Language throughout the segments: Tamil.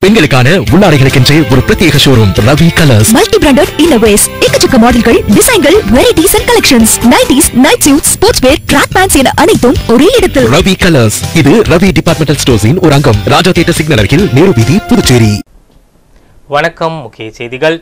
பெண்களுக்கான உள்ளாடைகளுக்கென்றே ஒரு பிரத்யேக showroom Ravi colours multi branded இன்னோவேஸ் எக்கச்சக்க மாடல்கள் டிசைன்கள் varieties and collections nighties night suit sports wear track pants என அனைத்தும் ஒரே இடத்தில் ரவி கலர்ஸ் இது ரவி டிபார்ட்மெண்டல் ஸ்டோர்ஸின் ஒரு அங்கம் ராஜா தியேட்டர் சிக்னல் அருகில் நேரு வீதி புதுச்சேரி வணக்கம் முக்கிய செய்திகள்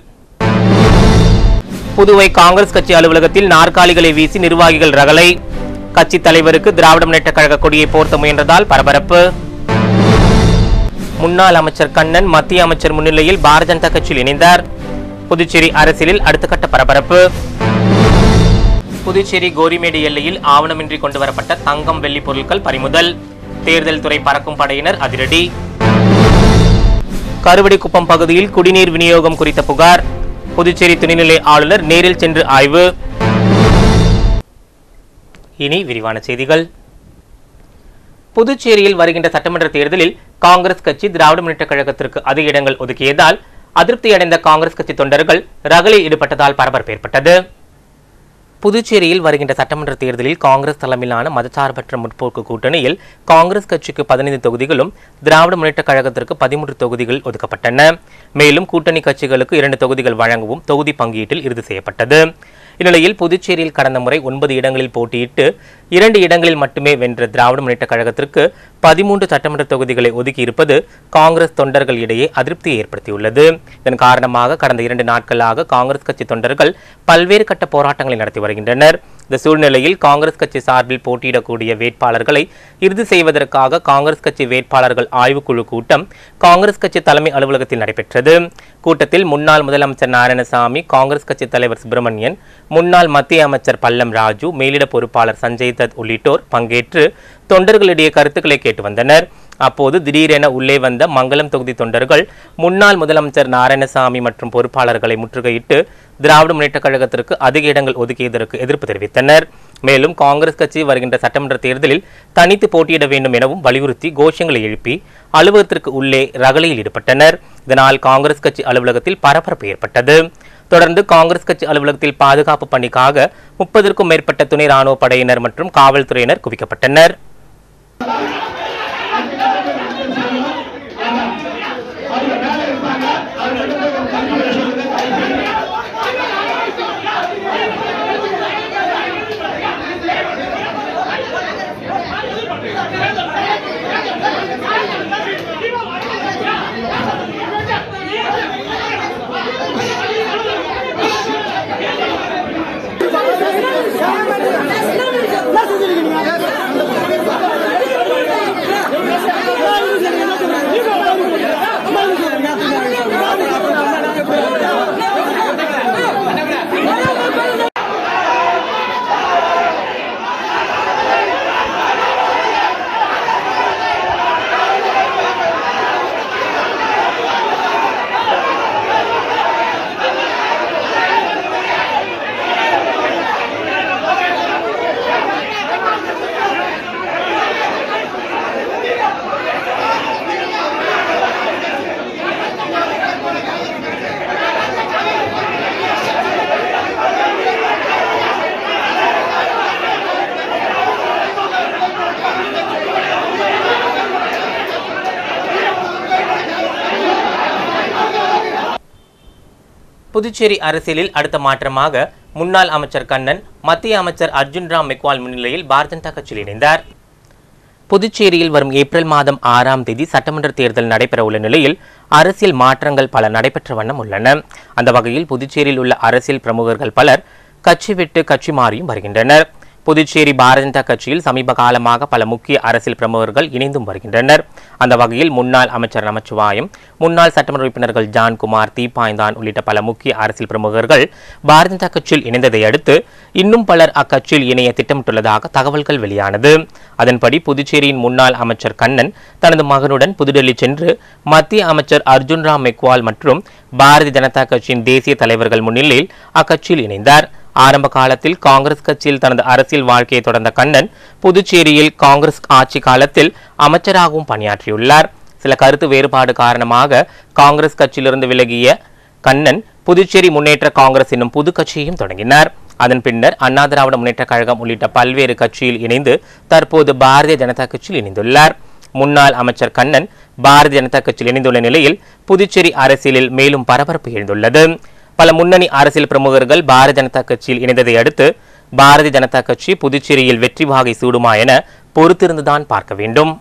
புதுவை காங்கிரஸ் கட்சி அலுவலகத்தில் நாற்காலிகளை வீசி நிர்வாகிகள் ரகளை கட்சி தலைவருக்கு திராவிட முன்னேற்ற கழக கொடியை போர்த்த முயன்றதால் பரபரப்பு முன்னாள் அமைச்சர் கண்ணன் மத்திய அமைச்சர் முன்னிலையில் பாரதிய ஜனதா கட்சியில் இணைந்தார் புதுச்சேரி அரசியலில் அடுத்த கட்ட பரபரப்பு புதுச்சேரி கோரிமேடு எல்லையில் ஆவணமின்றி கொண்டுவரப்பட்ட தங்கம் வெள்ளி பொருட்கள் பறிமுதல் தேர்தல் துறை பறக்கும் படையினர் அதிரடி கருவடிக்குப்பம் பகுதியில் குடிநீர் விநியோகம் குறித்த புகார் புதுச்சேரி துணைநிலை ஆளுநர் நேரில் சென்று ஆய்வு இனி விரிவான செய்திகள் புதுச்சேரியில் வருகின்ற சட்டமன்ற தேர்தலில் காங்கிரஸ் கட்சி திராவிட முன்னேற்ற கழகத்திற்கு அதிக இடங்கள் ஒதுக்கியதால் அதிருப்தியடைந்த காங்கிரஸ் கட்சி தொண்டர்கள் ரகளில் ஈடுபட்டதால் பரபரப்பு ஏற்பட்டது புதுச்சேரியில் வருகின்ற சட்டமன்ற தேர்தலில் காங்கிரஸ் தலைமையிலான மதச்சார்பற்ற முற்போக்கு கூட்டணியில் காங்கிரஸ் கட்சிக்கு பதினைந்து தொகுதிகளும் திராவிட முன்னேற்ற கழகத்திற்கு பதிமூன்று தொகுதிகள் ஒதுக்கப்பட்டன மேலும் கூட்டணி கட்சிகளுக்கு இரண்டு தொகுதிகள் வழங்கவும் தொகுதி பங்கீட்டில் இறுதி செய்யப்பட்டது இந்நிலையில் புதுச்சேரியில் கடந்த முறை ஒன்பது இடங்களில் போட்டியிட்டு இரண்டு இடங்களில் மட்டுமே வென்ற திராவிட முன்னேற்ற கழகத்திற்கு பதிமூன்று சட்டமன்ற தொகுதிகளை ஒதுக்கி இருப்பது காங்கிரஸ் தொண்டர்கள் இடையே அதிருப்தியை ஏற்படுத்தியுள்ளது இதன் காரணமாக கடந்த இரண்டு நாட்களாக காங்கிரஸ் கட்சி தொண்டர்கள் பல்வேறு கட்ட போராட்டங்களை நடத்தி வருகின்றனர் இந்த சூழ்நிலையில் காங்கிரஸ் கட்சி சார்பில் போட்டியிடக்கூடிய வேட்பாளர்களை இறுதி செய்வதற்காக காங்கிரஸ் கட்சி வேட்பாளர்கள் ஆய்வுக்குழு கூட்டம் காங்கிரஸ் கட்சி தலைமை அலுவலகத்தில் நடைபெற்றது கூட்டத்தில் முன்னாள் முதலமைச்சர் நாராயணசாமி காங்கிரஸ் கட்சி தலைவர் சுப்பிரமணியன் முன்னாள் மத்திய அமைச்சர் பல்லம் ராஜு மேலிட பொறுப்பாளர் சஞ்சய் தத் உள்ளிட்டோர் பங்கேற்று தொண்டர்களிடையே கருத்துக்களை கேட்டு வந்தனர் அப்போது திடீரென உள்ளே வந்த மங்களம் தொகுதி தொண்டர்கள் முன்னாள் முதலமைச்சர் நாராயணசாமி மற்றும் பொறுப்பாளர்களை முற்றுகையிட்டு திராவிட முன்னேற்ற கழகத்திற்கு அதிக இடங்கள் ஒதுக்கியதற்கு எதிர்ப்பு தெரிவித்தனர் மேலும் காங்கிரஸ் கட்சி வருகின்ற சட்டமன்ற தேர்தலில் தனித்து போட்டியிட வேண்டும் எனவும் வலியுறுத்தி கோஷங்களை எழுப்பி அலுவலகத்திற்கு உள்ளே ரகளையில் ஈடுபட்டனர் இதனால் காங்கிரஸ் கட்சி அலுவலகத்தில் பரபரப்பு ஏற்பட்டது தொடர்ந்து காங்கிரஸ் கட்சி அலுவலகத்தில் பாதுகாப்பு பணிக்காக முப்பதற்கும் மேற்பட்ட துணை ராணுவ படையினர் மற்றும் காவல்துறையினர் குவிக்கப்பட்டனர் புதுச்சேரி அரசியலில் அடுத்த மாற்றமாக முன்னாள் அமைச்சர் கண்ணன் மத்திய அமைச்சர் அர்ஜுன் ராம் மெக்வால் முன்னிலையில் பாரதிய ஜனதா கட்சியில் இணைந்தார் புதுச்சேரியில் வரும் ஏப்ரல் மாதம் ஆறாம் தேதி சட்டமன்ற தேர்தல் நடைபெறவுள்ள நிலையில் அரசியல் மாற்றங்கள் பல நடைபெற்ற வண்ணம் உள்ளன அந்த வகையில் புதுச்சேரியில் உள்ள அரசியல் பிரமுகர்கள் பலர் கட்சி விட்டு கட்சி மாறியும் வருகின்றனர் புதுச்சேரி பாரதிய ஜனதா கட்சியில் சமீப காலமாக பல முக்கிய அரசியல் பிரமுகர்கள் இணைந்தும் வருகின்றனர் அந்த வகையில் முன்னாள் அமைச்சர் நமச்சிவாயம் முன்னாள் சட்டமன்ற உறுப்பினர்கள் ஜான்குமார் தீபாய்ந்தான் உள்ளிட்ட பல முக்கிய அரசியல் பிரமுகர்கள் பாரதிய ஜனதா கட்சியில் இணைந்ததை அடுத்து இன்னும் பலர் அக்கட்சியில் இணைய திட்டமிட்டுள்ளதாக தகவல்கள் வெளியானது அதன்படி புதுச்சேரியின் முன்னாள் அமைச்சர் கண்ணன் தனது மகனுடன் புதுடெல்லி சென்று மத்திய அமைச்சர் அர்ஜுன் ராம் மெக்வால் மற்றும் பாரதிய ஜனதா கட்சியின் தேசிய தலைவர்கள் முன்னிலையில் அக்கட்சியில் இணைந்தார் ஆரம்ப காலத்தில் காங்கிரஸ் கட்சியில் தனது அரசியல் வாழ்க்கையை தொடர்ந்த கண்ணன் புதுச்சேரியில் காங்கிரஸ் ஆட்சி காலத்தில் அமைச்சராகவும் பணியாற்றியுள்ளார் சில கருத்து வேறுபாடு காரணமாக காங்கிரஸ் கட்சியிலிருந்து விலகிய கண்ணன் புதுச்சேரி முன்னேற்ற காங்கிரஸ் என்னும் புது கட்சியையும் தொடங்கினார் அதன் பின்னர் அண்ணா திராவிட முன்னேற்ற கழகம் உள்ளிட்ட பல்வேறு கட்சியில் இணைந்து தற்போது பாரதிய ஜனதா கட்சியில் இணைந்துள்ளார் முன்னாள் அமைச்சர் கண்ணன் பாரதிய ஜனதா கட்சியில் இணைந்துள்ள நிலையில் புதுச்சேரி அரசியலில் மேலும் பரபரப்பு எழுந்துள்ளது பல முன்னணி அரசியல் பிரமுகர்கள் பாரதிய ஜனதா கட்சியில் இணைந்ததை அடுத்து பாரதிய ஜனதா கட்சி புதுச்சேரியில் வெற்றி வாகை சூடுமா என பொறுத்திருந்துதான் பார்க்க வேண்டும்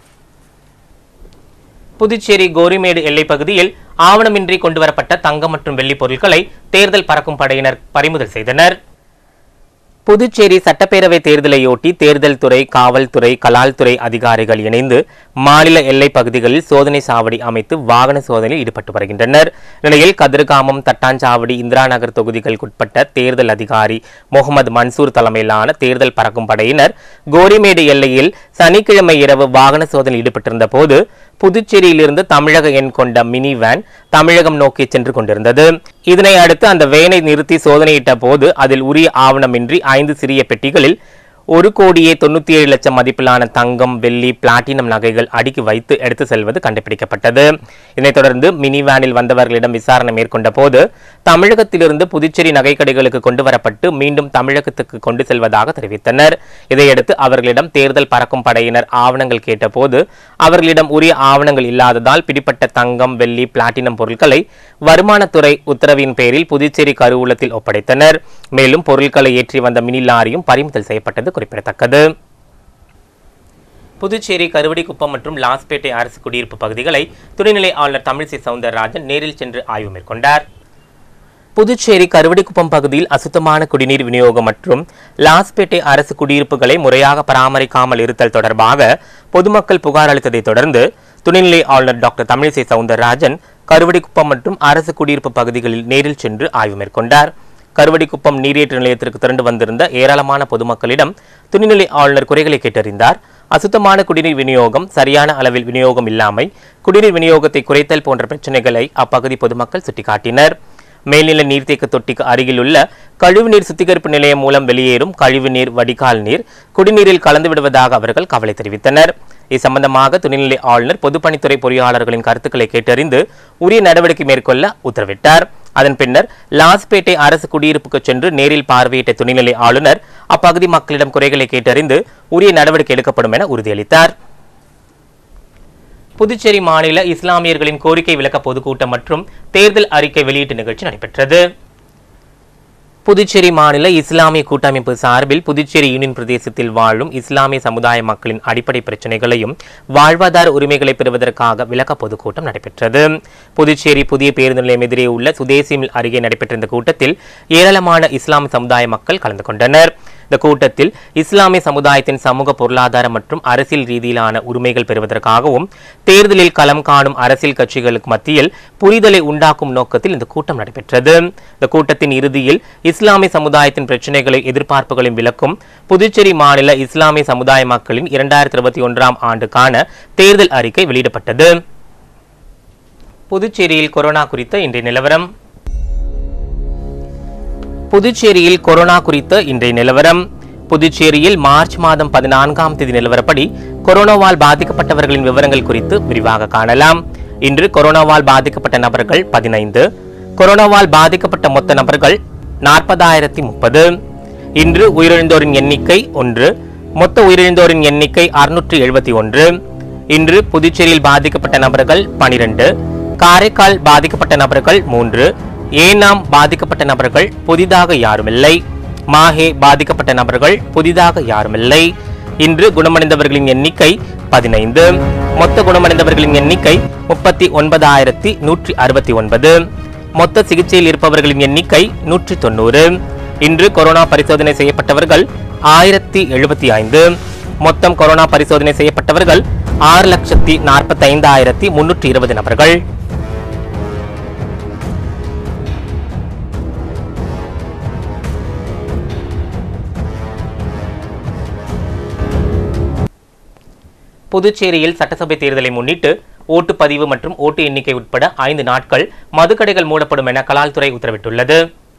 புதுச்சேரி கோரிமேடு எல்லைப் பகுதியில் ஆவணமின்றி கொண்டுவரப்பட்ட தங்கம் மற்றும் வெள்ளி பொருட்களை தேர்தல் பறக்கும் படையினர் பறிமுதல் செய்தனர் புதுச்சேரி சட்டப்பேரவை தேர்தலையொட்டி தேர்தல் துறை காவல்துறை கலால்துறை அதிகாரிகள் இணைந்து மாநில எல்லைப் பகுதிகளில் சோதனை சாவடி அமைத்து வாகன சோதனையில் ஈடுபட்டு வருகின்றனர் நிலையில் கதிர்காமம் தட்டாஞ்சாவடி இந்திரா நகர் தொகுதிகளுக்குட்பட்ட தேர்தல் அதிகாரி முகமது மன்சூர் தலைமையிலான தேர்தல் பறக்கும் படையினர் கோரிமேடு எல்லையில் சனிக்கிழமை இரவு வாகன சோதனையில் ஈடுபட்டிருந்த போது புதுச்சேரியிலிருந்து தமிழக எண் கொண்ட மினி வேன் தமிழகம் நோக்கி சென்று கொண்டிருந்தது இதனை அடுத்து அந்த வேனை நிறுத்தி சோதனையிட்ட போது அதில் உரிய ஆவணமின்றி ஐந்து சிறிய பெட்டிகளில் ஒரு கோடியே தொண்ணூத்தி ஏழு லட்சம் மதிப்பிலான தங்கம் வெள்ளி பிளாட்டினம் நகைகள் அடுக்கி வைத்து எடுத்து செல்வது கண்டுபிடிக்கப்பட்டது இதனைத் தொடர்ந்து மினி வேனில் வந்தவர்களிடம் விசாரணை மேற்கொண்ட போது தமிழகத்திலிருந்து புதுச்சேரி நகைக்கடைகளுக்கு கொண்டு வரப்பட்டு மீண்டும் தமிழகத்துக்கு கொண்டு செல்வதாக தெரிவித்தனர் இதையடுத்து அவர்களிடம் தேர்தல் பறக்கும் படையினர் ஆவணங்கள் கேட்டபோது அவர்களிடம் உரிய ஆவணங்கள் இல்லாததால் பிடிப்பட்ட தங்கம் வெள்ளி பிளாட்டினம் பொருட்களை வருமானத்துறை உத்தரவின் பேரில் புதுச்சேரி கருவூலத்தில் ஒப்படைத்தனர் மேலும் பொருட்களை ஏற்றி வந்த மினி லாரியும் பறிமுதல் செய்யப்பட்டது குறிப்பிடத்தக்கது புதுச்சேரி கருவடிக்குப்பம் மற்றும் லாஸ்பேட்டை அரசு குடியிருப்பு பகுதிகளை துணைநிலை ஆளுநர் தமிழிசை சவுந்தரராஜன் நேரில் சென்று ஆய்வு மேற்கொண்டார் புதுச்சேரி கருவடிக்குப்பம் பகுதியில் அசுத்தமான குடிநீர் விநியோகம் மற்றும் லாஸ்பேட்டை அரசு குடியிருப்புகளை முறையாக பராமரிக்காமல் இருத்தல் தொடர்பாக பொதுமக்கள் புகார் அளித்ததைத் தொடர்ந்து துணைநிலை ஆளுநர் டாக்டர் தமிழிசை சவுந்தரராஜன் கருவடிக்குப்பம் மற்றும் அரசு குடியிருப்பு பகுதிகளில் நேரில் சென்று ஆய்வு மேற்கொண்டார் கருவடிக்குப்பம் நீரேற்று நிலையத்திற்கு திரண்டு வந்திருந்த ஏராளமான பொதுமக்களிடம் துணைநிலை ஆளுநர் குறைகளை கேட்டறிந்தார் அசுத்தமான குடிநீர் விநியோகம் சரியான அளவில் விநியோகம் இல்லாமை குடிநீர் விநியோகத்தை குறைத்தல் போன்ற பிரச்சனைகளை அப்பகுதி பொதுமக்கள் சுட்டிக்காட்டினர் மேல்நிலை நீர்த்தேக்க தொட்டிக்கு அருகில் உள்ள கழிவுநீர் சுத்திகரிப்பு நிலையம் மூலம் வெளியேறும் கழிவுநீர் வடிகால் நீர் குடிநீரில் கலந்து விடுவதாக அவர்கள் கவலை தெரிவித்தனர் இது சம்பந்தமாக துணைநிலை ஆளுநர் பொதுப்பணித்துறை பொறியாளர்களின் கருத்துக்களை கேட்டறிந்து உரிய நடவடிக்கை மேற்கொள்ள உத்தரவிட்டார் அதன் பின்னர் லாஸ்பேட்டை அரசு குடியிருப்புக்கு சென்று நேரில் பார்வையிட்ட துணைநிலை ஆளுநர் அப்பகுதி மக்களிடம் குறைகளை கேட்டறிந்து உரிய நடவடிக்கை எடுக்கப்படும் என உறுதியளித்தார் புதுச்சேரி மாநில இஸ்லாமியர்களின் கோரிக்கை விளக்க பொதுக்கூட்டம் மற்றும் தேர்தல் அறிக்கை வெளியீட்டு நிகழ்ச்சி நடைபெற்றது புதுச்சேரி மாநில இஸ்லாமிய கூட்டமைப்பு சார்பில் புதுச்சேரி யூனியன் பிரதேசத்தில் வாழும் இஸ்லாமிய சமுதாய மக்களின் அடிப்படை பிரச்சனைகளையும் வாழ்வாதார உரிமைகளை பெறுவதற்காக விளக்க பொதுக்கூட்டம் நடைபெற்றது புதுச்சேரி புதிய பேருந்து நிலையம் எதிரே உள்ள சுதேசி மில் அருகே நடைபெற்ற இந்த கூட்டத்தில் ஏராளமான இஸ்லாமிய சமுதாய மக்கள் கலந்து கொண்டனர் இந்த கூட்டத்தில் இஸ்லாமிய சமுதாயத்தின் சமூக பொருளாதார மற்றும் அரசியல் ரீதியிலான உரிமைகள் பெறுவதற்காகவும் தேர்தலில் களம் காணும் அரசியல் கட்சிகளுக்கு மத்தியில் புரிதலை உண்டாக்கும் நோக்கத்தில் இந்த கூட்டம் நடைபெற்றது இந்த கூட்டத்தின் இறுதியில் இஸ்லாமிய சமுதாயத்தின் பிரச்சனைகளை எதிர்பார்ப்புகளையும் விளக்கும் புதுச்சேரி மாநில இஸ்லாமிய சமுதாய மக்களின் இரண்டாயிரத்தி இருபத்தி ஒன்றாம் ஆண்டுக்கான தேர்தல் அறிக்கை வெளியிடப்பட்டது புதுச்சேரியில் கொரோனா குறித்த இன்றைய நிலவரம் புதுச்சேரியில் கொரோனா குறித்த இன்றைய நிலவரம் புதுச்சேரியில் மார்ச் மாதம் பதினான்காம் தேதி நிலவரப்படி கொரோனாவால் பாதிக்கப்பட்டவர்களின் விவரங்கள் குறித்து விரிவாக காணலாம் இன்று கொரோனாவால் பாதிக்கப்பட்ட நபர்கள் பதினைந்து கொரோனாவால் பாதிக்கப்பட்ட மொத்த நபர்கள் நாற்பதாயிரத்தி முப்பது இன்று உயிரிழந்தோரின் எண்ணிக்கை ஒன்று மொத்த உயிரிழந்தோரின் எண்ணிக்கை அறுநூற்றி எழுபத்தி ஒன்று இன்று புதுச்சேரியில் பாதிக்கப்பட்ட நபர்கள் பனிரெண்டு காரைக்கால் பாதிக்கப்பட்ட நபர்கள் மூன்று ஏனாம் பாதிக்கப்பட்ட நபர்கள் புதிதாக யாருமில்லை மாஹே பாதிக்கப்பட்ட நபர்கள் புதிதாக யாருமில்லை இன்று குணமடைந்தவர்களின் எண்ணிக்கை பதினைந்து மொத்த குணமடைந்தவர்களின் எண்ணிக்கை முப்பத்தி ஒன்பதாயிரத்தி நூற்றி அறுபத்தி ஒன்பது மொத்த சிகிச்சையில் இருப்பவர்களின் எண்ணிக்கை நூற்றி தொண்ணூறு இன்று கொரோனா பரிசோதனை செய்யப்பட்டவர்கள் ஆயிரத்தி எழுபத்தி ஐந்து மொத்தம் கொரோனா பரிசோதனை செய்யப்பட்டவர்கள் ஆறு லட்சத்தி நாற்பத்தி ஐந்தாயிரத்தி முன்னூற்றி இருபது நபர்கள் புதுச்சேரியில் சட்டசபை தேர்தலை முன்னிட்டு ஓட்டுப்பதிவு மற்றும் ஓட்டு எண்ணிக்கை உட்பட ஐந்து நாட்கள் மதுக்கடைகள் மூடப்படும் என கலால்துறை உத்தரவிட்டுள்ளது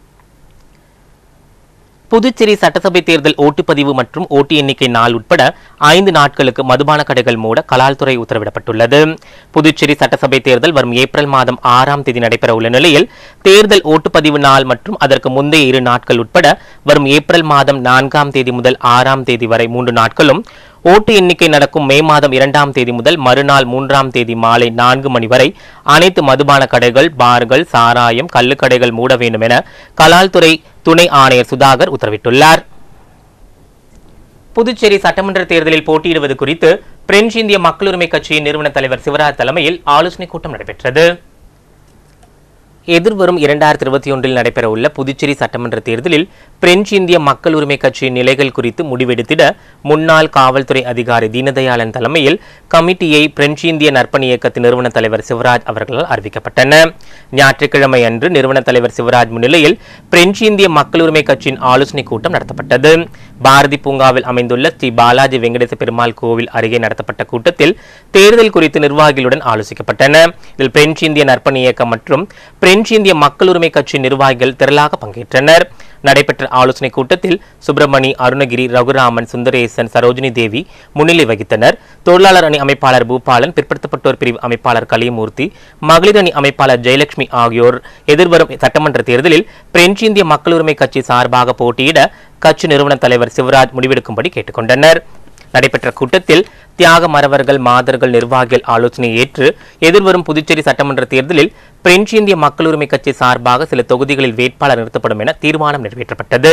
புதுச்சேரி சட்டசபை தேர்தல் ஓட்டுப்பதிவு மற்றும் ஓட்டு எண்ணிக்கை நாள் உட்பட ஐந்து நாட்களுக்கு மதுபான கடைகள் மூட கலால்துறை உத்தரவிடப்பட்டுள்ளது புதுச்சேரி சட்டசபை தேர்தல் வரும் ஏப்ரல் மாதம் ஆறாம் தேதி நடைபெற உள்ள நிலையில் தேர்தல் ஓட்டுப்பதிவு நாள் மற்றும் அதற்கு முந்தைய இரு நாட்கள் உட்பட வரும் ஏப்ரல் மாதம் நான்காம் தேதி முதல் ஆறாம் தேதி வரை மூன்று நாட்களும் ஓட்டு எண்ணிக்கை நடக்கும் மே மாதம் இரண்டாம் தேதி முதல் மறுநாள் மூன்றாம் தேதி மாலை நான்கு மணி வரை அனைத்து மதுபான கடைகள் பார்கள் சாராயம் கள்ளுக்கடைகள் மூட வேண்டும் என கலால்துறை துணை ஆணையர் சுதாகர் உத்தரவிட்டுள்ளார் புதுச்சேரி சட்டமன்ற தேர்தலில் போட்டியிடுவது குறித்து பிரெஞ்சு இந்திய மக்கள் உரிமை கட்சியின் நிறுவன தலைவர் சிவராஜ் தலைமையில் ஆலோசனைக் கூட்டம் நடைபெற்றது எதிர்வரும் இரண்டாயிரத்தி இருபத்தி ஒன்றில் நடைபெறவுள்ள புதுச்சேரி சட்டமன்ற தேர்தலில் பிரெஞ்சு இந்திய மக்கள் உரிமை கட்சியின் நிலைகள் குறித்து முடிவெடுத்திட முன்னாள் காவல்துறை அதிகாரி தீனதயாளன் தலைமையில் கமிட்டியை பிரெஞ்சு இந்திய நற்பணி இயக்கத்தின் நிறுவன தலைவர் சிவராஜ் அவர்களால் அறிவிக்கப்பட்டன ஞாயிற்றுக்கிழமை அன்று நிறுவன தலைவர் சிவராஜ் முன்னிலையில் பிரெஞ்சு இந்திய மக்கள் உரிமை கட்சியின் ஆலோசனைக் கூட்டம் நடத்தப்பட்டது பாரதி பூங்காவில் அமைந்துள்ள ஸ்ரீ பாலாஜி வெங்கடேச பெருமாள் கோவில் அருகே நடத்தப்பட்ட கூட்டத்தில் தேர்தல் குறித்து நிர்வாகிகளுடன் ஆலோசிக்கப்பட்டன இதில் பிரெஞ்சு இந்திய நற்பணி இயக்கம் மற்றும் பிரெஞ்சு இந்திய மக்கள் உரிமை கட்சி நிர்வாகிகள் திரளாக பங்கேற்றனர் நடைபெற்ற ஆலோசனைக் கூட்டத்தில் சுப்பிரமணி அருணகிரி ரகுராமன் சுந்தரேசன் சரோஜினி தேவி முன்னிலை வகித்தனர் தொழிலாளர் அணி அமைப்பாளர் பூபாலன் பிற்படுத்தப்பட்டோர் பிரிவு அமைப்பாளர் கலியமூர்த்தி மகளிர் அணி அமைப்பாளர் ஜெயலட்சுமி ஆகியோர் எதிர்வரும் சட்டமன்ற தேர்தலில் பிரெஞ்சு இந்திய மக்கள் உரிமை கட்சி சார்பாக போட்டியிட கட்சி நிறுவன தலைவர் சிவராஜ் முடிவெடுக்கும்படி கேட்டுக்கொண்டனர் நடைபெற்ற கூட்டத்தில் தியாக மறவர்கள் மாதர்கள் நிர்வாகிகள் ஆலோசனை ஏற்று எதிர்வரும் புதுச்சேரி சட்டமன்ற தேர்தலில் பிரெஞ்சு இந்திய மக்கள் உரிமை கட்சி சார்பாக சில தொகுதிகளில் வேட்பாளர் நிறுத்தப்படும் என தீர்மானம் நிறைவேற்றப்பட்டது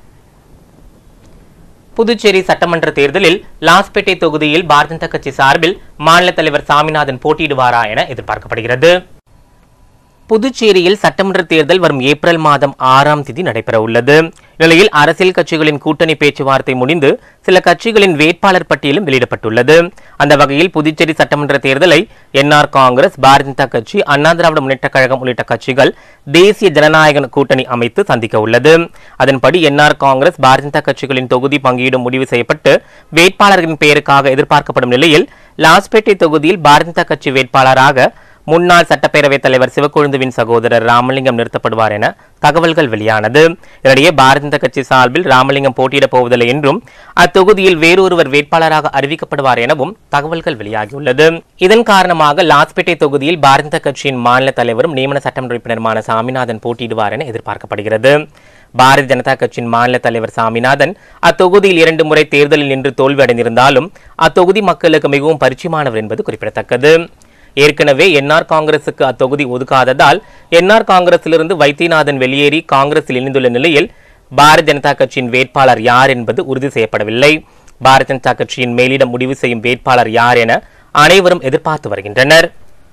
புதுச்சேரி சட்டமன்ற தேர்தலில் லாஸ்பேட்டை தொகுதியில் பாரதிய ஜனதா கட்சி சார்பில் மாநில தலைவர் சாமிநாதன் போட்டியிடுவாரா என எதிர்பார்க்கப்படுகிறது புதுச்சேரியில் சட்டமன்ற தேர்தல் வரும் ஏப்ரல் மாதம் ஆறாம் தேதி நடைபெற உள்ளது நிலையில் அரசியல் கட்சிகளின் கூட்டணி பேச்சுவார்த்தை முடிந்து சில கட்சிகளின் வேட்பாளர் பட்டியலும் வெளியிடப்பட்டுள்ளது அந்த வகையில் புதுச்சேரி சட்டமன்ற தேர்தலை என்ஆர் காங்கிரஸ் பாரதிய ஜனதா கட்சி அண்ணா திராவிட முன்னேற்றக் கழகம் உள்ளிட்ட கட்சிகள் தேசிய ஜனநாயக கூட்டணி அமைத்து சந்திக்க உள்ளது அதன்படி என்ஆர் காங்கிரஸ் பாரதிய ஜனதா கட்சிகளின் தொகுதி பங்கீடு முடிவு செய்யப்பட்டு வேட்பாளர்களின் பெயருக்காக எதிர்பார்க்கப்படும் நிலையில் லாஸ்பேட்டை தொகுதியில் பாரதிய ஜனதா கட்சி வேட்பாளராக முன்னாள் சட்டப்பேரவைத் தலைவர் சிவக்கொழுந்துவின் சகோதரர் ராமலிங்கம் நிறுத்தப்படுவார் என தகவல்கள் வெளியானது இதனிடையே பாரதிய ஜனதா கட்சி சார்பில் ராமலிங்கம் போட்டியிடப் போவதில்லை என்றும் அத்தொகுதியில் வேறொருவர் வேட்பாளராக அறிவிக்கப்படுவார் எனவும் தகவல்கள் வெளியாகியுள்ளது இதன் காரணமாக லாஸ்பேட்டை தொகுதியில் பாரதிய ஜனதா கட்சியின் மாநில தலைவரும் நியமன சட்டமன்ற உறுப்பினருமான சாமிநாதன் போட்டியிடுவார் என எதிர்பார்க்கப்படுகிறது பாரதிய ஜனதா கட்சியின் மாநில தலைவர் சாமிநாதன் அத்தொகுதியில் இரண்டு முறை தேர்தலில் நின்று தோல்வி அடைந்திருந்தாலும் அத்தொகுதி மக்களுக்கு மிகவும் பரிச்சயமானவர் என்பது குறிப்பிடத்தக்கது ஏற்கனவே என்ஆர் காங்கிரசுக்கு அத்தொகுதி ஒதுக்காததால் என்ஆர் காங்கிரசிலிருந்து வைத்தியநாதன் வெளியேறி காங்கிரஸில் இணைந்துள்ள நிலையில் பாரதிய ஜனதா கட்சியின் வேட்பாளர் யார் என்பது உறுதி செய்யப்படவில்லை பாரதிய ஜனதா கட்சியின் மேலிடம் முடிவு செய்யும் வேட்பாளர் யார் என அனைவரும் எதிர்பார்த்து வருகின்றனர்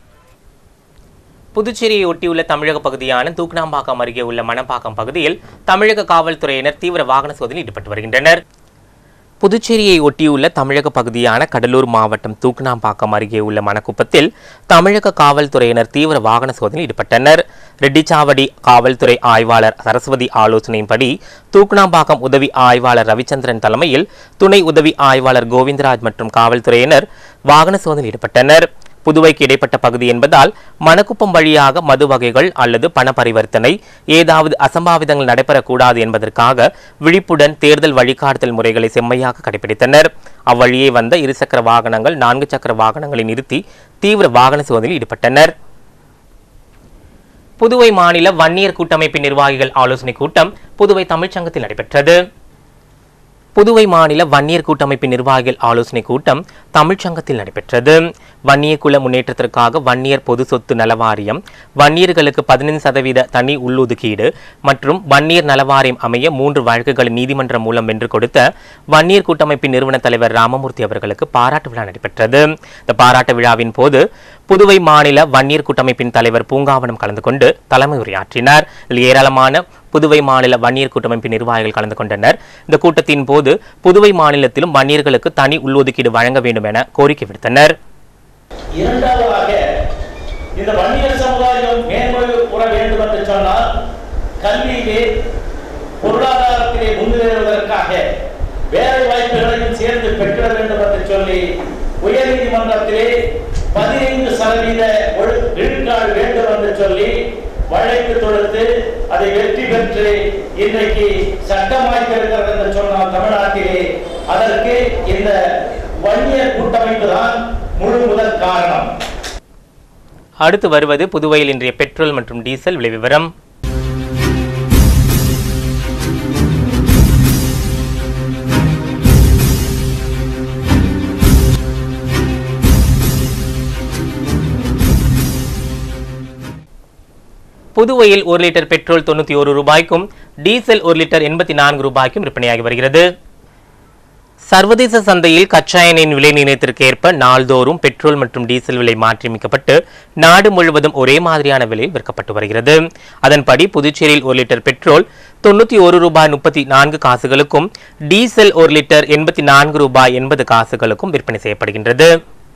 புதுச்சேரியை ஒட்டியுள்ள தமிழக பகுதியான தூக்கனாம்பாக்கம் அருகே உள்ள மணப்பாக்கம் பகுதியில் தமிழக காவல்துறையினர் தீவிர வாகன சோதனையில் ஈடுபட்டு வருகின்றனர் புதுச்சேரியை ஒட்டியுள்ள தமிழக பகுதியான கடலூர் மாவட்டம் தூக்கனாம்பாக்கம் அருகே உள்ள மணக்குப்பத்தில் தமிழக காவல்துறையினர் தீவிர வாகன சோதனையில் ஈடுபட்டனர் ரெட்டிச்சாவடி காவல்துறை ஆய்வாளர் சரஸ்வதி ஆலோசனையின்படி தூக்கனாம்பாக்கம் உதவி ஆய்வாளர் ரவிச்சந்திரன் தலைமையில் துணை உதவி ஆய்வாளர் கோவிந்தராஜ் மற்றும் காவல்துறையினர் வாகன சோதனையில் ஈடுபட்டனர் புதுவைக்கு இடைப்பட்ட பகுதி என்பதால் மணக்குப்பம் வழியாக மது வகைகள் அல்லது பண பரிவர்த்தனை ஏதாவது அசம்பாவிதங்கள் நடைபெறக்கூடாது என்பதற்காக விழிப்புடன் தேர்தல் வழிகாட்டுதல் முறைகளை செம்மையாக கடைபிடித்தனர் அவ்வழியே வந்த இருசக்கர வாகனங்கள் நான்கு சக்கர வாகனங்களை நிறுத்தி தீவிர வாகன சோதனையில் ஈடுபட்டனர் புதுவை மாநில வன்னியர் கூட்டமைப்பின் நிர்வாகிகள் ஆலோசனைக் கூட்டம் புதுவை தமிழ்ச்சங்கத்தில் நடைபெற்றது புதுவை மாநில வன்னியர் கூட்டமைப்பின் நிர்வாகிகள் ஆலோசனைக் கூட்டம் தமிழ்ச்சங்கத்தில் நடைபெற்றது வன்னிய குல முன்னேற்றத்திற்காக வன்னியர் பொது சொத்து நலவாரியம் வன்னியர்களுக்கு பதினைந்து சதவீத தனி உள்ளொதுக்கீடு மற்றும் வன்னியர் நலவாரியம் அமைய மூன்று வழக்குகளை நீதிமன்றம் மூலம் வென்று கொடுத்த வன்னியர் கூட்டமைப்பின் நிறுவன தலைவர் ராமமூர்த்தி அவர்களுக்கு பாராட்டு விழா நடைபெற்றது இந்த பாராட்டு விழாவின் போது புதுவை மாநில வன்னியர் கூட்டமைப்பின் தலைவர் பூங்காவனம் கலந்து கொண்டு தலைமை உரையாற்றினார் இதில் ஏராளமான புதுவை மாநில வன்னியர் கூட்டமைப்பின் நிர்வாகிகள் கலந்து கொண்டனர் இந்த கூட்டத்தின் போது புதுவை மாநிலத்திலும் வன்னியர்களுக்கு தனி உள்ளொதுக்கீடு வழங்க வேண்டும் என கோரிக்கை விடுத்தனர் இரண்டாவதாக இந்த வன்னியர் சமுதாயம் மேன்மை உற வேண்டும் என்று சொன்னால் கல்வியிலே பொருளாதாரத்திலே முன்னேறுவதற்காக வேலை வாய்ப்புகளையும் சேர்ந்து பெற்றிட வேண்டும் என்று சொல்லி உயர்நீதிமன்றத்திலே பதினைந்து சதவீத ஒழு- விழுக்காடு வேண்டும் என்று சொல்லி வழக்கு தொடுத்து அதை வெற்றி பெற்று இன்றைக்கு சட்டமாய்த்திருக்கிறது என்று சொன்னால் தமிழ்நாட்டிலே அதற்கு இந்த வன்னியர் கூட்டமைப்பு தான் முழு முதல் காரணம் அடுத்து வருவது புதுவையில் இன்றைய பெட்ரோல் மற்றும் டீசல் விலை விவரம் புதுவையில் ஒரு லிட்டர் பெட்ரோல் தொண்ணூத்தி ஒரு ரூபாய்க்கும் டீசல் ஒரு லிட்டர் எண்பத்தி நான்கு ரூபாய்க்கும் விற்பனையாகி வருகிறது சர்வதேச சந்தையில் கச்சா எண்ணெயின் விலை நிர்ணயத்திற்கு ஏற்ப நாள்தோறும் பெட்ரோல் மற்றும் டீசல் விலை மாற்றியமைக்கப்பட்டு நாடு முழுவதும் ஒரே மாதிரியான விலையில் விற்கப்பட்டு வருகிறது அதன்படி புதுச்சேரியில் ஒரு லிட்டர் பெட்ரோல் தொண்ணூத்தி ஒரு ரூபாய் முப்பத்தி நான்கு காசுகளுக்கும் டீசல் ஒரு லிட்டர் எண்பத்தி நான்கு ரூபாய் எண்பது காசுகளுக்கும் விற்பனை செய்யப்படுகின்றது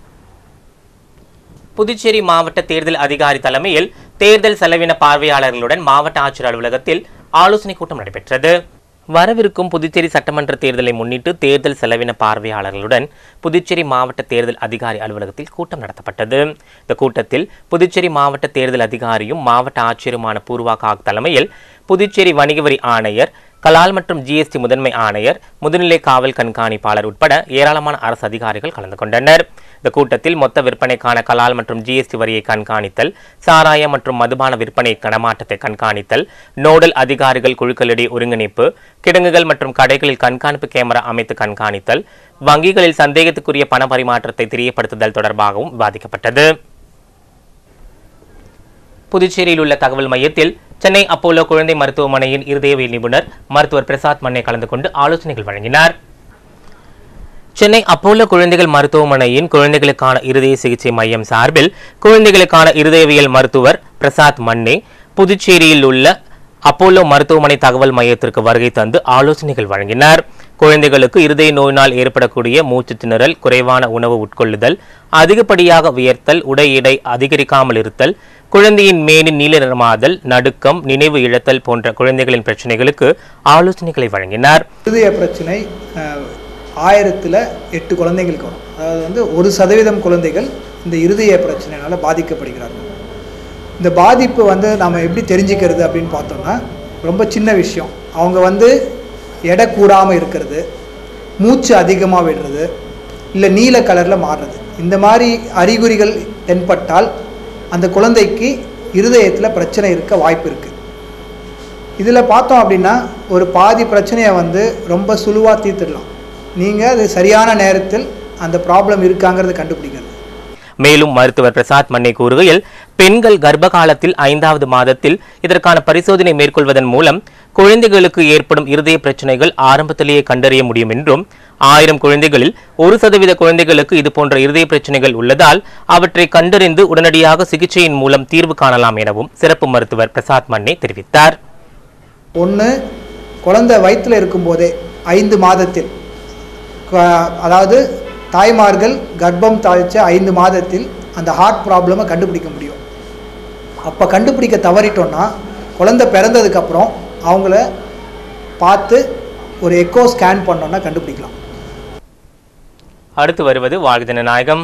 புதுச்சேரி மாவட்ட தேர்தல் அதிகாரி தலைமையில் தேர்தல் செலவின பார்வையாளர்களுடன் மாவட்ட ஆட்சியர் அலுவலகத்தில் ஆலோசனை கூட்டம் நடைபெற்றது வரவிருக்கும் புதுச்சேரி சட்டமன்ற தேர்தலை முன்னிட்டு தேர்தல் செலவின பார்வையாளர்களுடன் புதுச்சேரி மாவட்ட தேர்தல் அதிகாரி அலுவலகத்தில் கூட்டம் நடத்தப்பட்டது இந்த கூட்டத்தில் புதுச்சேரி மாவட்ட தேர்தல் அதிகாரியும் மாவட்ட ஆட்சியருமான பூர்வா காக் தலைமையில் புதுச்சேரி வணிக வரி ஆணையர் கலால் மற்றும் ஜிஎஸ்டி முதன்மை ஆணையர் முதுநிலை காவல் கண்காணிப்பாளர் உட்பட ஏராளமான அரசு அதிகாரிகள் கலந்து கொண்டனர் இந்த கூட்டத்தில் மொத்த விற்பனைக்கான கலால் மற்றும் ஜிஎஸ்டி வரியை கண்காணித்தல் சாராயம் மற்றும் மதுபான விற்பனை கனமாட்டத்தை கண்காணித்தல் நோடல் அதிகாரிகள் குழுக்களிடையே ஒருங்கிணைப்பு கிடங்குகள் மற்றும் கடைகளில் கண்காணிப்பு கேமரா அமைத்து கண்காணித்தல் வங்கிகளில் சந்தேகத்துக்குரிய பண பரிமாற்றத்தை தெரியப்படுத்துதல் தொடர்பாகவும் விவாதிக்கப்பட்டது புதுச்சேரியில் உள்ள தகவல் மையத்தில் சென்னை அப்போலோ குழந்தை மருத்துவமனையின் இருதயவியல் நிபுணர் மருத்துவர் பிரசாத் மன்னே கலந்து கொண்டு ஆலோசனைகள் வழங்கினார் சென்னை அப்போலோ குழந்தைகள் மருத்துவமனையின் குழந்தைகளுக்கான இருதய சிகிச்சை மையம் சார்பில் குழந்தைகளுக்கான இருதயவியல் மருத்துவர் பிரசாத் மன்னே புதுச்சேரியில் உள்ள அப்போலோ மருத்துவமனை தகவல் மையத்திற்கு வருகை தந்து ஆலோசனைகள் வழங்கினார் குழந்தைகளுக்கு இருதய நோயினால் ஏற்படக்கூடிய மூச்சு திணறல் குறைவான உணவு உட்கொள்ளுதல் அதிகப்படியாக வியர்த்தல் உடை எடை அதிகரிக்காமல் இருத்தல் குழந்தையின் மேனின் நீல நிறமாதல் நடுக்கம் நினைவு இழத்தல் போன்ற குழந்தைகளின் பிரச்சனைகளுக்கு ஆலோசனைகளை வழங்கினார் இருதய பிரச்சனை அஹ், ஆயிரத்தில் எட்டு குழந்தைங்களுக்கு வரும் அதாவது வந்து ஒரு சதவீதம் குழந்தைகள் இந்த இருதய பிரச்சனைனால பாதிக்கப்படுகிறார்கள் இந்த பாதிப்பு வந்து நம்ம எப்படி தெரிஞ்சுக்கிறது அப்படின்னு பார்த்தோம்னா ரொம்ப சின்ன விஷயம் அவங்க வந்து எடை கூடாமல் இருக்கிறது மூச்சு அதிகமாக விடுறது இல்லை நீல கலரில் மாறுறது இந்த மாதிரி அறிகுறிகள் தென்பட்டால் அந்த குழந்தைக்கு இருதயத்தில் பிரச்சனை இருக்க வாய்ப்பு இருக்குது இதில் பார்த்தோம் அப்படின்னா ஒரு பாதி பிரச்சனையை வந்து ரொம்ப சுலுவாக தீர்த்துடலாம் நீங்கள் அது சரியான நேரத்தில் அந்த ப்ராப்ளம் இருக்காங்கிறத கண்டுபிடிக்கிறது மேலும் மருத்துவர் பிரசாத் மன்னே கூறுகையில் பெண்கள் கர்ப்ப காலத்தில் ஐந்தாவது மாதத்தில் இதற்கான பரிசோதனை மேற்கொள்வதன் மூலம் குழந்தைகளுக்கு ஏற்படும் இருதய பிரச்சனைகள் ஆரம்பத்திலேயே கண்டறிய முடியும் என்றும் ஆயிரம் குழந்தைகளில் ஒரு சதவீத குழந்தைகளுக்கு இது போன்ற இருதய பிரச்சனைகள் உள்ளதால் அவற்றை கண்டறிந்து உடனடியாக சிகிச்சையின் மூலம் தீர்வு காணலாம் எனவும் சிறப்பு மருத்துவர் பிரசாத் மன்னே தெரிவித்தார் ஒன்று குழந்தை வயிற்றில் இருக்கும்போதே ஐந்து மாதத்தில் க- அதாவது தாய்மார்கள் கர்ப்பம் தாழ்ச்ச ஐந்து மாதத்தில் அந்த ஹார்ட் ப்ராப்ளமை கண்டுபிடிக்க முடியும் அப்போ கண்டுபிடிக்க தவறிட்டோம்னா குழந்தை பிறந்ததுக்கப்புறம் அவங்கள பார்த்து ஒரு எக்கோ ஸ்கேன் பண்ணோன்னா கண்டுபிடிக்கலாம் அடுத்து வருவது வாழ்க ஜனநாயகம்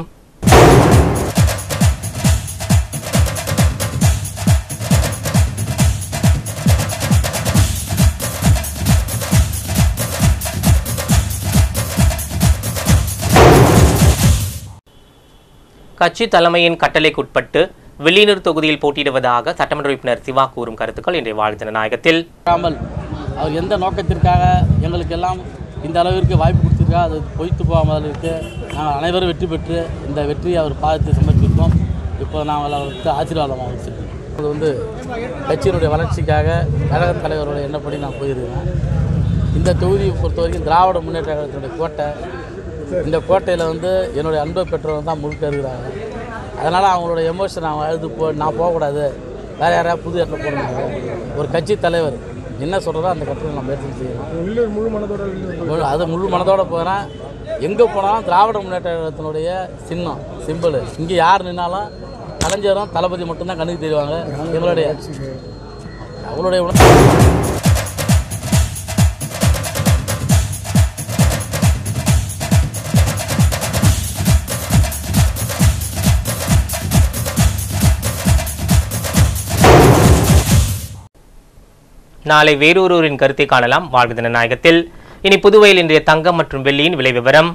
கட்சி தலைமையின் கட்டளைக்குட்பட்டு வில்லியனூர் தொகுதியில் போட்டியிடுவதாக சட்டமன்ற உறுப்பினர் சிவா கூறும் கருத்துக்கள் இன்றைய வாழ்க ஜனநாயகத்தில் இல்லாமல் அவர் எந்த நோக்கத்திற்காக எங்களுக்கெல்லாம் இந்த அளவிற்கு வாய்ப்பு கொடுத்திருக்கா அது பொய்த்து போகாமல் இருக்கு நாங்கள் அனைவரும் வெற்றி பெற்று இந்த வெற்றியை அவர் பாதத்தை சமர்ப்பிப்போம் இப்போ நாங்கள் அவருக்கு ஆசீர்வாதமாக வச்சுருக்கோம் அது வந்து கட்சியினுடைய வளர்ச்சிக்காக கழக தலைவரோட எண்ணப்படி நான் போயிருக்கேன் இந்த தொகுதியை பொறுத்த வரைக்கும் திராவிட முன்னேற்ற கழகத்தினுடைய கோட்டை இந்த கோட்டையில் வந்து என்னுடைய அன்பை பெற்றவங்க தான் முழுக்க இருக்கிறாங்க அதனால் அவங்களோட எமோஷன் அவங்க அழுது போ நான் போகக்கூடாது வேறு யாராவது புது இடத்துல போடணும் ஒரு கட்சி தலைவர் என்ன சொல்கிறதோ அந்த கட்டத்தில் நம்ம ஏற்று செய்யணும் முழு மனதோட அது முழு மனதோட போகிறேன் எங்கே போனாலும் திராவிட முன்னேற்ற கழகத்தினுடைய சின்னம் சிம்பிள் இங்கே யார் நின்னாலும் கலைஞரும் தளபதி மட்டும்தான் கண்ணுக்கு தெரிவாங்க எங்களுடைய அவங்களுடைய உணர்வு நாளை வேறொருவரின் கருத்தை காணலாம் வாழ்க ஜனநாயகத்தில் இனி புதுவையில் இன்றைய தங்கம் மற்றும் வெள்ளியின் விலை விவரம்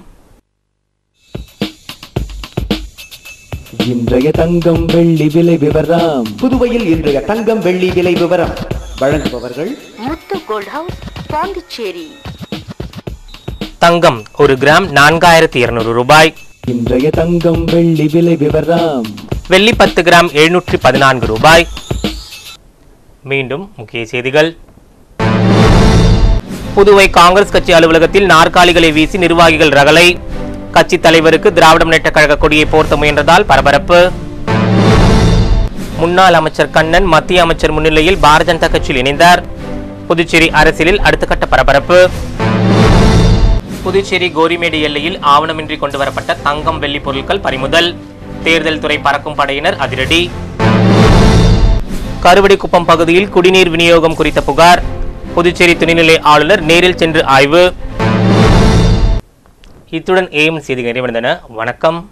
இன்றைய தங்கம் வெள்ளி விலை விவரம் புதுவையில் இன்றைய தங்கம் வெள்ளி விலை விவரம் வழங்குபவர்கள் முத்து கோல்ட் ஹவுஸ் பாண்டிச்சேரி தங்கம் ஒரு கிராம் நான்காயிரத்தி இருநூறு ரூபாய் இன்றைய தங்கம் வெள்ளி விலை விவரம் வெள்ளி பத்து கிராம் எழுநூற்றி பதினான்கு ரூபாய் மீண்டும் முக்கிய செய்திகள் புதுவை காங்கிரஸ் கட்சி அலுவலகத்தில் நாற்காலிகளை வீசி நிர்வாகிகள் ரகளை கட்சி தலைவருக்கு திராவிட முன்னேற்ற கழக கொடியை போர்த்த முயன்றதால் பரபரப்பு முன்னாள் அமைச்சர் கண்ணன் மத்திய அமைச்சர் முன்னிலையில் பாரதிய ஜனதா கட்சியில் இணைந்தார் புதுச்சேரி அரசியலில் அடுத்த கட்ட பரபரப்பு புதுச்சேரி கோரிமேடு எல்லையில் ஆவணமின்றி கொண்டுவரப்பட்ட தங்கம் வெள்ளி பொருட்கள் பறிமுதல் தேர்தல் துறை பறக்கும் படையினர் அதிரடி கருவடிக்குப்பம் பகுதியில் குடிநீர் விநியோகம் குறித்த புகார் புதுச்சேரி துணைநிலை ஆளுநர் நேரில் சென்று ஆய்வு இத்துடன் ஏஎம் செய்திகள் நிறைவடைந்தன வணக்கம்